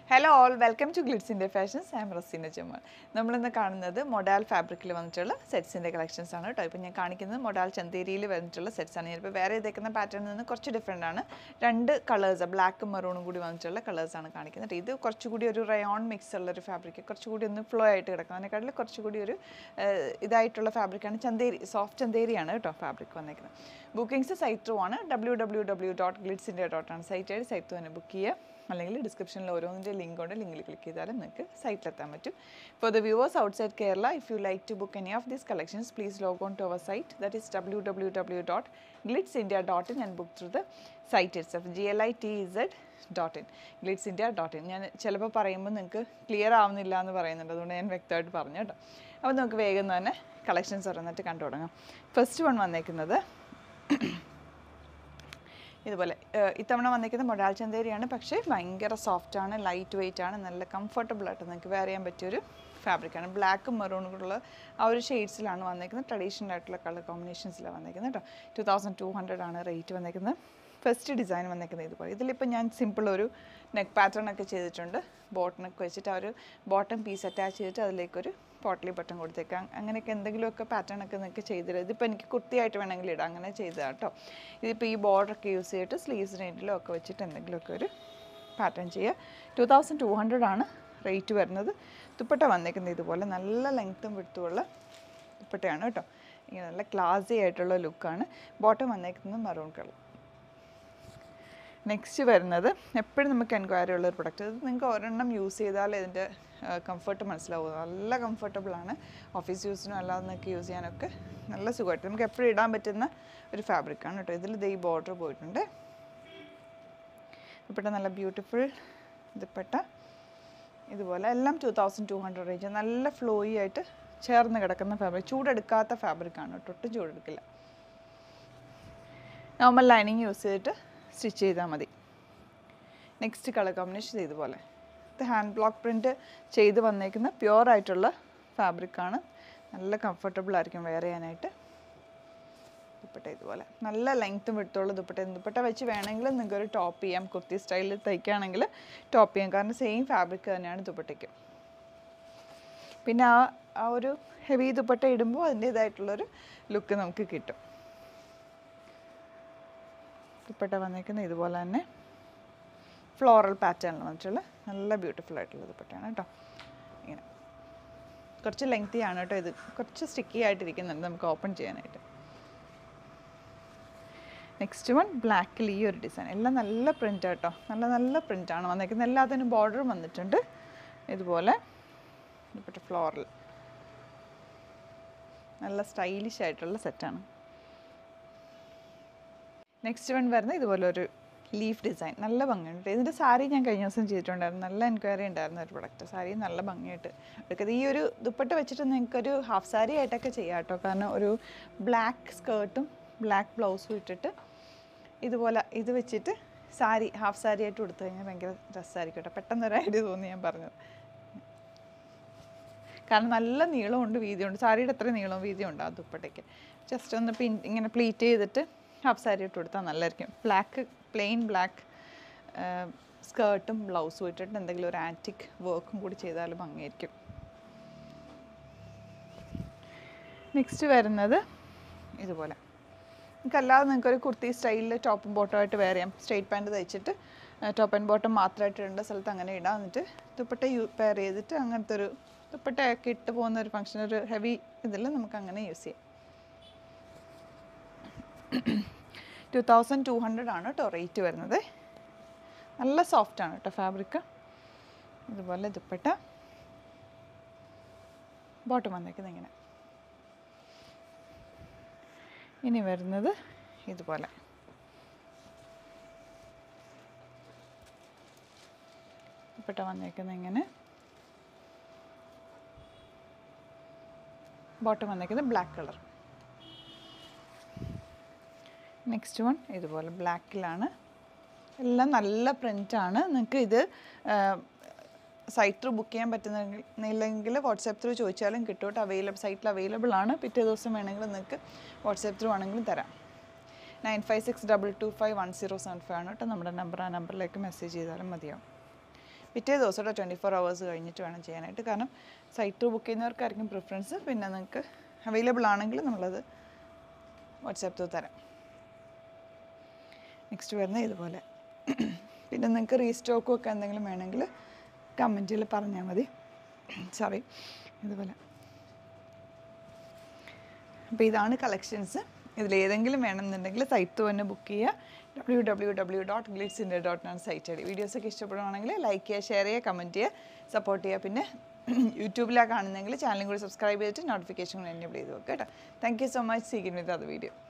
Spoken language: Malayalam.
hello all welcome to glitz India fashions I'm Raseena Jamal നമ്മളിന്ന് കാണുന്നത് മൊഡാൽ ഫാബ്രിക്കിൽ വന്നിട്ടുള്ള സെറ്റ്സിൻ്റെ കളക്ഷൻസ് ആണ് കേട്ടോ ഇപ്പോൾ ഞാൻ കാണിക്കുന്നത് മൊഡാൽ ചന്തേരിയിൽ വന്നിട്ടുള്ള സെറ്റ്സ് ആണ് ഞാനിപ്പോൾ വേറെ ഇതേക്കുന്ന പാറ്റേണിൽ നിന്ന് കുറച്ച് ഡിഫറെൻ്റ് ആണ് രണ്ട് കളേഴ്സ് ബ്ലാക്കും മെറൂണും കൂടി വന്നിട്ടുള്ള കളേഴ്സ് ആണ് കാണിക്കുന്നത് ഇത് കുറച്ചുകൂടി ഒരു റയോൺ മിക്സ് ഉള്ള ഒരു ഫാബ്രിക് കുറച്ചുകൂടി ഒന്ന് ഫ്ലോ ആയിട്ട് കിടക്കും അതിനെക്കാട്ടിൽ കുറച്ചുകൂടി ഒരു ഏഹ്, ഇതായിട്ടുള്ള ഫാബ്രിക്കാണ് ചന്തേരി സോഫ്റ്റ് ചന്തേരിയാണ് കേട്ടോ ഫാബ്രിക് വന്നേക്കുന്നത് ബുക്കിംഗ്സ് സൈറ്റ് ത്രൂ ആണ് W W W dot Glitz India dot ആണ് സൈറ്റ് ആയിട്ട് സൈറ്റ് തന്നെ ബുക്ക് ചെയ്യുക അല്ലെങ്കിൽ ഡിസ്ക്രിപ്ഷനിൽ ഓരോന്നിൻ്റെ ലിങ്ക് ഉണ്ട് ലിങ്കിൽ ക്ലിക്ക് ചെയ്താലും നിങ്ങൾക്ക് സൈറ്റിലെത്താൻ പറ്റും for the viewers outside Kerala if you like to book any of these collections please log on to our site that is W W W dot Glitz India dot in and book through the site it's F G L I T Z dot in Glitz India dot in ഞാൻ ചിലപ്പോൾ പറയുമ്പോൾ നിങ്ങൾക്ക് ക്ലിയർ ആവുന്നില്ല എന്ന് പറയുന്നുണ്ട് അതുകൊണ്ട് ഞാൻ വ്യക്തമായിട്ട് പറഞ്ഞു കേട്ടോ അപ്പോൾ നമുക്ക് വേഗം തന്നെ കളക്ഷൻസ് ഓരോന്നിട്ട് കണ്ടു തുടങ്ങാം ഫസ്റ്റ് വൺ വന്നേക്കുന്നത് ഇതുപോലെ ഏഹ് ഇത്തവണ വന്നിരിക്കുന്നത് മൊഡാൽ ചന്തേരിയാണ് പക്ഷേ ഭയങ്കര സോഫ്റ്റ് ആണ് ലൈറ്റ് വെയിറ്റ് ആണ് നല്ല കംഫർട്ടബിൾ ആയിട്ട് നിങ്ങൾക്ക് വെയർ ചെയ്യാൻ പറ്റിയൊരു ഫാബ്രിക്കാണ് ബ്ലാക്കും മെറൂണും കൂടെയുള്ള ആ ഒരു ഷെയ്ഡ്സിലാണ് വന്നിരിക്കുന്നത് ട്രഡീഷണൽ ആയിട്ടുള്ള കളർ കോമ്പിനേഷൻസിലാണ് വന്നിരിക്കുന്നത് കേട്ടോ ടു തൗസൻഡ് ടു ഹൺഡ്രഡ് ആണ് റേറ്റ് വന്നിരിക്കുന്നത് ഫസ്റ്റ് ഡിസൈൻ വന്നിരിക്കുന്നത് ഇതുപോലെ ഇതിലിപ്പോൾ ഞാൻ സിമ്പിൾ ഒരു നെക്ക് പാറ്റേൺ ഒക്കെ ചെയ്തിട്ടുണ്ട് ബോട്ടനൊക്കെ വെച്ചിട്ട് ആ ഒരു ബോട്ടം പീസ് അറ്റാച്ച് ചെയ്തിട്ട് അതിലേക്കൊരു പോട്ടലി ബട്ടൺ കൊടുത്തേക്കാം അങ്ങനെയൊക്കെ എന്തെങ്കിലുമൊക്കെ പാറ്റേൺ ഒക്കെ നിങ്ങൾക്ക് ചെയ്തിട്ട് ഇതിപ്പോൾ എനിക്ക് കുർത്തിയായിട്ട് വേണമെങ്കിൽ ഇടാം അങ്ങനെ ചെയ്തതാണ് കേട്ടോ ഇതിപ്പോൾ ഈ ബോർഡറൊക്കെ യൂസ് ചെയ്തിട്ട് സ്ലീവ്സ് റേറ്റിലോ ഒക്കെ വെച്ചിട്ട് എന്തെങ്കിലുമൊക്കെ ഒരു പാറ്റേൺ ചെയ്യുക ടു തൗസൻഡ് ടു ഹൺഡ്രഡ് ആണ് റേറ്റ് വരുന്നത് ദുപ്പട്ട വന്നേക്കുന്നത് ഇതുപോലെ നല്ല ലെങ്ത്തും വിടുത്തുമുള്ള ദുപ്പട്ടയാണ് കേട്ടോ ഇങ്ങനെ നല്ല ക്ലാസി ആയിട്ടുള്ള ലുക്കാണ് ബോട്ടം വന്നേക്കുന്നത് മറൂൺ കളർ നെക്സ്റ്റ് വരുന്നത് എപ്പോഴും നമുക്ക് എൻക്വയറി ഉള്ള ഒരു പ്രൊഡക്റ്റ് ഇത് നിങ്ങൾക്ക് ഒരെണ്ണം യൂസ് ചെയ്താൽ ഇതിൻ്റെ കംഫർട്ട് മനസ്സിലാവും നല്ല കംഫർട്ടബിൾ ആണ് ഓഫീസ് യൂസിനും അല്ലാതെ നിങ്ങൾക്ക് യൂസ് ചെയ്യാനൊക്കെ നല്ല സുഖമായിട്ട് നമുക്ക് എപ്പോഴും ഇടാൻ പറ്റുന്ന ഒരു ഫാബ്രിക്കാണ് കേട്ടോ ഇതിൽ ദേ ഈ ബോർഡർ പോയിട്ടുണ്ട് ദുപ്പട്ട നല്ല ബ്യൂട്ടിഫുൾ ദുപ്പട്ട ഇതുപോലെ എല്ലാം two thousand two hundred range നല്ല ഫ്ലോയി ആയിട്ട് ചേർന്ന് കിടക്കുന്ന ഫാബ്രിക് ചൂടെടുക്കാത്ത ഫാബ്രിക്കാണ് കേട്ടോ ഒട്ടും ചൂടെടുക്കില്ല നോർമൽ ലൈനിങ് യൂസ് ചെയ്തിട്ട് സ്റ്റിച്ച് ചെയ്താൽ മതി നെക്സ്റ്റ് കളർ കോമ്പിനേഷൻ ഇതുപോലെ ഇത് ഹാൻഡ് ബ്ലോക്ക് പ്രിൻറ്റ് ചെയ്ത് വന്നേക്കുന്ന പ്യുവർ ആയിട്ടുള്ള ഫാബ്രിക്കാണ് നല്ല കംഫർട്ടബിൾ ആയിരിക്കും വെയർ ചെയ്യാനായിട്ട് ദുപ്പട്ട ഇതുപോലെ നല്ല ലെങ്ത്തും വിട്ടുള്ള ദുപ്പട്ട ദുപ്പട്ട വെച്ച് വേണമെങ്കിൽ നിങ്ങൾക്ക് ഒരു ടോപ്പ് ചെയ്യാം കുർത്തി സ്റ്റൈലിൽ തയ്ക്കുകയാണെങ്കിൽ ടോപ്പ് ചെയ്യാം കാരണം സെയിം ഫാബ്രിക് തന്നെയാണ് ദുപ്പട്ടയ്ക്ക് പിന്നെ ആ ആ ഒരു ഹെവി ദുപ്പട്ട ഇടുമ്പോൾ അതിൻ്റേതായിട്ടുള്ളൊരു ലുക്ക് നമുക്ക് കിട്ടും ദുപ്പട്ട വന്നേക്കുന്നത് ഇതുപോലെ തന്നെ ഫ്ലോറൽ പാറ്റേണിൽ വന്നിട്ടുള്ള നല്ല ബ്യൂട്ടിഫുൾ ആയിട്ടുള്ള ദുപ്പട്ടയാണ് കേട്ടോ ഇങ്ങനെ കുറച്ച് ലെങ്തി ആണ് കേട്ടോ ഇത് കുറച്ച് സ്റ്റിക്കി ആയിട്ടിരിക്കുന്നുണ്ട് നമുക്ക് ഓപ്പൺ ചെയ്യാനായിട്ട് നെക്സ്റ്റ് വൺ ബ്ലാക്കിൽ ഈ ഒരു ഡിസൈൻ എല്ലാം നല്ല പ്രിൻ്റ് കേട്ടോ നല്ല നല്ല പ്രിൻ്റാണ് വന്നേക്കുന്നത് എല്ലാത്തിനും ബോർഡർ വന്നിട്ടുണ്ട് ഇതുപോലെ ദുപ്പട്ട ഫ്ലോറൽ നല്ല സ്റ്റൈലിഷ് ആയിട്ടുള്ള സെറ്റാണ് നെക്സ്റ്റ് വൺ വരുന്നത് ഇതുപോലെ ഒരു ലീഫ് ഡിസൈൻ നല്ല ഭംഗിയുണ്ട് ഇതിൻ്റെ സാരി ഞാൻ കഴിഞ്ഞ ദിവസം ചെയ്തിട്ടുണ്ടായിരുന്നു നല്ല എൻക്വയറി ഉണ്ടായിരുന്ന ഒരു പ്രൊഡക്റ്റ് സാരി നല്ല ഭംഗിയായിട്ട് എടുക്കുന്നത് ഈ ഒരു ദുപ്പട്ട വെച്ചിട്ട് നിങ്ങൾക്കൊരു ഹാഫ് സാരി ആയിട്ടൊക്കെ ചെയ്യാം കേട്ടോ കാരണം ഒരു ബ്ലാക്ക് സ്കേർട്ടും ബ്ലാക്ക് ബ്ലൗസും ഇട്ടിട്ട് ഇതുപോലെ ഇത് വെച്ചിട്ട് സാരി ഹാഫ് സാരി ആയിട്ട് കൊടുത്തു കഴിഞ്ഞാൽ ഭയങ്കര രസമായിരിക്കും കേട്ടോ പെട്ടെന്ന് ഒരു ഐഡിയ തോന്നി ഞാൻ പറഞ്ഞത് കാരണം നല്ല നീളമുണ്ട് വീതിയുണ്ട് സാരിയുടെ അത്ര നീളവും വീതിയും ഉണ്ട് ആ ദുപ്പട്ടയ്ക്ക് ജസ്റ്റ് ഒന്ന് പിൻ ഇങ്ങനെ പ്ലീറ്റ് ചെയ്തിട്ട് ഹാഫ് സാരി ഇട്ട് കൊടുത്താൽ നല്ലതായിരിക്കും ബ്ലാക്ക് പ്ലെയിൻ ബ്ലാക്ക് സ്കേർട്ടും ബ്ലൗസും ഇട്ടിട്ട് എന്തെങ്കിലും ഒരു ആൻറ്റിക് വർക്കും കൂടി ചെയ്താൽ ഭംഗിയായിരിക്കും നെക്സ്റ്റ് വരുന്നത് ഇതുപോലെ നിങ്ങൾക്ക് അല്ലാതെ നിങ്ങൾക്ക് ഒരു കുർത്തി സ്റ്റൈലിൽ ടോപ്പും ബോട്ടം ആയിട്ട് വെയർ ചെയ്യാം സ്ട്രെയിറ്റ് പാൻറ്റ് തയ്ച്ചിട്ട് ടോപ്പ് ആൻഡ് ബോട്ടം മാത്രമായിട്ട് ഇടേണ്ട സ്ഥലത്ത് അങ്ങനെ ഇടാം എന്നിട്ട് ദുപ്പട്ട യൂ പെയർ ചെയ്തിട്ട് അങ്ങനത്തെ ഒരു ദുപ്പട്ടയൊക്കെ ഇട്ട് പോകുന്ന ഒരു ഫംഗ്ഷൻ ഒരു ഹെവി ഇതിൽ നമുക്ക് അങ്ങനെ യൂസ് ചെയ്യാം ടു തൗസൻഡ് ടു ഹൺഡ്രഡ് ആണ് കേട്ടോ റേറ്റ് വരുന്നത് നല്ല സോഫ്റ്റ് ആണ് കേട്ടോ ഫാബ്രിക് ഇതുപോലെ ദുപ്പട്ട ബോട്ടം വന്നേക്കുന്നത് ഇങ്ങനെ ഇനി വരുന്നത് ഇതുപോലെ ദുപ്പട്ട വന്നേക്കുന്നത് ഇങ്ങനെ ബോട്ടം വന്നേക്കുന്നത് ബ്ലാക്ക് കളർ നെക്സ്റ്റ് വൺ ഇതുപോലെ ബ്ലാക്കിലാണ് എല്ലാം നല്ല പ്രിൻ്റാണ് നിങ്ങൾക്ക് ഇത് സൈറ്റ് ത്രൂ ബുക്ക് ചെയ്യാൻ പറ്റുന്നില്ലെങ്കിൽ വാട്സാപ്പ് ത്രൂ ചോദിച്ചാലും കിട്ടും കേട്ടോ അവൈലബിൾ സൈറ്റിൽ അവൈലബിൾ ആണ് പിറ്റേ ദിവസം വേണമെങ്കിൽ നിങ്ങൾക്ക് വാട്സാപ്പ് ത്രൂ ആണെങ്കിലും തരാം nine five six double two five one zero seven five ആണ് കേട്ടോ നമ്മുടെ നമ്പർ ആ നമ്പറിലേക്ക് മെസ്സേജ് ചെയ്താലും മതിയാവും പിറ്റേ ദിവസം കേട്ടോ ട്വൻറ്റി ഫോർ അവേഴ്സ് കഴിഞ്ഞിട്ട് വേണം ചെയ്യാനായിട്ട് കാരണം സൈറ്റ് ബുക്ക് ചെയ്യുന്നവർക്കായിരിക്കും പ്രിഫറൻസ് പിന്നെ നിങ്ങൾക്ക് അവൈലബിൾ ആണെങ്കിൽ നമ്മളത് വാട്സാപ്പ് ത്രൂ തരാം നെക്സ്റ്റ് വരുന്നത് ഇതുപോലെ പിന്നെ നിങ്ങൾക്ക് റീസ്റ്റോക്കും ഒക്കെ എന്തെങ്കിലും വേണമെങ്കിൽ കമൻറ്റിൽ പറഞ്ഞാൽ മതി സോറി ഇതുപോലെ അപ്പോൾ ഇതാണ് കളക്ഷൻസ് ഇതിലേതെങ്കിലും വേണമെന്നുണ്ടെങ്കിൽ സൈറ്റ് തന്നെ ബുക്ക് ചെയ്യുക W W W dot Glitz India dot ആണ് സൈറ്റ് ഐ വീഡിയോസൊക്കെ ഇഷ്ടപ്പെടുവാണെങ്കിൽ ലൈക്ക് ചെയ്യുക ഷെയർ ചെയ്യുക കമൻറ്റ് ചെയ്യുക സപ്പോർട്ട് ചെയ്യുക പിന്നെ യൂട്യൂബിലാണ് കാണുന്നതെങ്കിൽ ചാനലും കൂടി സബ്സ്ക്രൈബ് ചെയ്തിട്ട് നോട്ടിഫിക്കേഷൻ എനേബിൾ ചെയ്ത് വെക്കുക കേട്ടോ താങ്ക് യു സോ മച്ച് സീക്കിൻ വിത്ത് അത് വീഡിയോ